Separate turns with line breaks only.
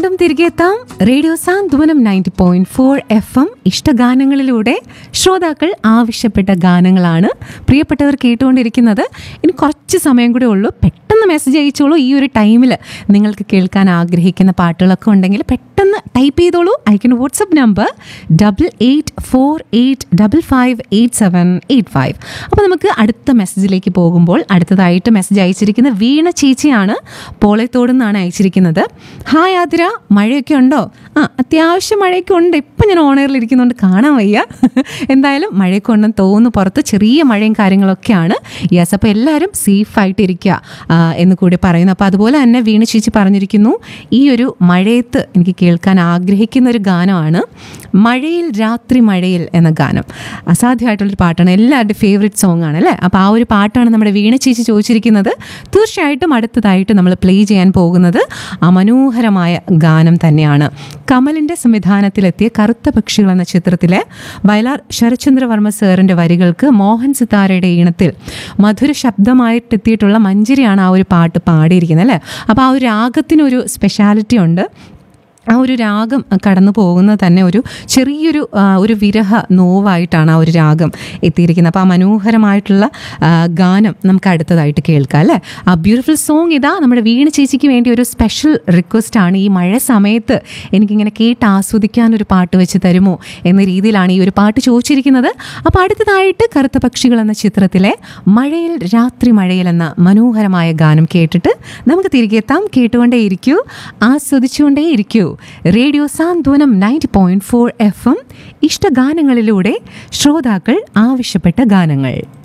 വീണ്ടും തിരികെ എത്താം radio Santhwanam ninety point four F M ഇഷ്ടഗാനങ്ങളിലൂടെ ശ്രോതാക്കൾ ആവശ്യപ്പെട്ട ഗാനങ്ങളാണ് പ്രിയപ്പെട്ടവർ കേട്ടുകൊണ്ടിരിക്കുന്നത് ഇനി കുറച്ച് സമയം കൂടെ ഉള്ളൂ പെട്ടെന്ന് മെസ്സേജ് അയച്ചോളൂ ഈ ഒരു ടൈമിൽ നിങ്ങൾക്ക് കേൾക്കാൻ ആഗ്രഹിക്കുന്ന പാട്ടുകളൊക്കെ ഉണ്ടെങ്കിൽ പെട്ടെന്ന് ടൈപ്പ് ചെയ്തോളൂ അയക്കുന്ന WhatsApp number double eight four eight double five eight seven eight five അപ്പോൾ നമുക്ക് അടുത്ത മെസ്സേജിലേക്ക് പോകുമ്പോൾ അടുത്തതായിട്ട് മെസ്സേജ് അയച്ചിരിക്കുന്ന വീണ ചേച്ചിയാണ് പോളയത്തോട് നിന്നാണ് അയച്ചിരിക്കുന്നത് ഹായ് ആതിര മഴയൊക്കെ ഉണ്ടോ ആ അത്യാവശ്യം മഴയൊക്കെ ഉണ്ട് ഇപ്പം ഞാൻ ഓണറിൽ ഇരിക്കുന്നതുകൊണ്ട് കാണാൻ വയ്യ എന്തായാലും മഴയൊക്കെ ഉണ്ടെന്ന് തോന്നുന്നു പുറത്ത് ചെറിയ മഴയും കാര്യങ്ങളൊക്കെയാണ് യെസ് അപ്പോൾ എല്ലാവരും സേഫായിട്ട് ഇരിക്കുക ആ, എന്ന് കൂടി പറയുന്നു അപ്പോൾ അതുപോലെ തന്നെ വീണ ചേച്ചി പറഞ്ഞിരിക്കുന്നു ഈ ഒരു മഴയത്ത് എനിക്ക് കേൾക്കാൻ ആഗ്രഹിക്കുന്ന ഒരു ഗാനമാണ് മഴയിൽ രാത്രി മഴയിൽ എന്ന ഗാനം അസാധ്യമായിട്ടുള്ളൊരു പാട്ടാണ് എല്ലാവരുടെയും ഫേവറേറ്റ് സോങ് ആണ് അല്ലേ അപ്പോൾ ആ ഒരു പാട്ടാണ് നമ്മുടെ വീണ ചേച്ചി ചോദിച്ചിരിക്കുന്നത് തീർച്ചയായിട്ടും അടുത്തതായിട്ട് നമ്മൾ പ്ലേ ചെയ്യാൻ പോകുന്നത് ആ മനോഹരമായ ഗാനം തന്നെയാണ് കമലിൻ്റെ സംവിധാനത്തിലെത്തിയ കറുത്ത പക്ഷികൾ എന്ന ചിത്രത്തിലെ വയലാർ ശരത്ചന്ദ്രവർമ്മ സാറിൻ്റെ വരികൾക്ക് മോഹൻ സിതാരയുടെ ഈണത്തിൽ മധുര ശബ്ദമായിട്ടെത്തിയിട്ടുള്ള മഞ്ചരിയാണ് ആ ഒരു പാട്ട് പാടിയിരിക്കുന്നത് അല്ലേ അപ്പോൾ ആ ഒരു രാഗത്തിനൊരു സ്പെഷ്യാലിറ്റി ഉണ്ട് ആ ഒരു രാഗം കടന്നു പോകുന്നത് തന്നെ ഒരു ചെറിയൊരു ആ, ഒരു വിരഹ നോവായിട്ടാണ് ആ ഒരു രാഗം എത്തിയിരിക്കുന്നത് അപ്പോൾ ആ മനോഹരമായിട്ടുള്ള ആ, ഗാനം നമുക്ക് അടുത്തതായിട്ട് കേൾക്കാം അല്ലേ ആ ബ്യൂട്ടിഫുൾ സോങ് ഇതാ നമ്മുടെ വീണ ചേച്ചിക്ക് വേണ്ടി ഒരു സ്പെഷ്യൽ റിക്വസ്റ്റ് ആണ് ഈ മഴ സമയത്ത് എനിക്കിങ്ങനെ കേട്ട് ആസ്വദിക്കാൻ ഒരു പാട്ട് വെച്ച് തരുമോ എന്ന രീതിയിലാണ് ഈ ഒരു പാട്ട് ചോദിച്ചിരിക്കുന്നത് അപ്പോൾ അടുത്തതായിട്ട് കറുത്ത പക്ഷികൾ എന്ന ചിത്രത്തിലെ മഴയിൽ രാത്രി മഴയിൽ എന്ന മനോഹരമായ ഗാനം കേട്ടിട്ട് നമുക്ക് തിരികെ എത്താം കേട്ടുകൊണ്ടേയിരിക്കൂ ആസ്വദിച്ചുകൊണ്ടേയിരിക്കൂ radio Santhwanam ninety point four F M ഇഷ്ടഗാനങ്ങളിലൂടെ ശ്രോതാക്കൾ ആവശ്യപ്പെട്ട ഗാനങ്ങൾ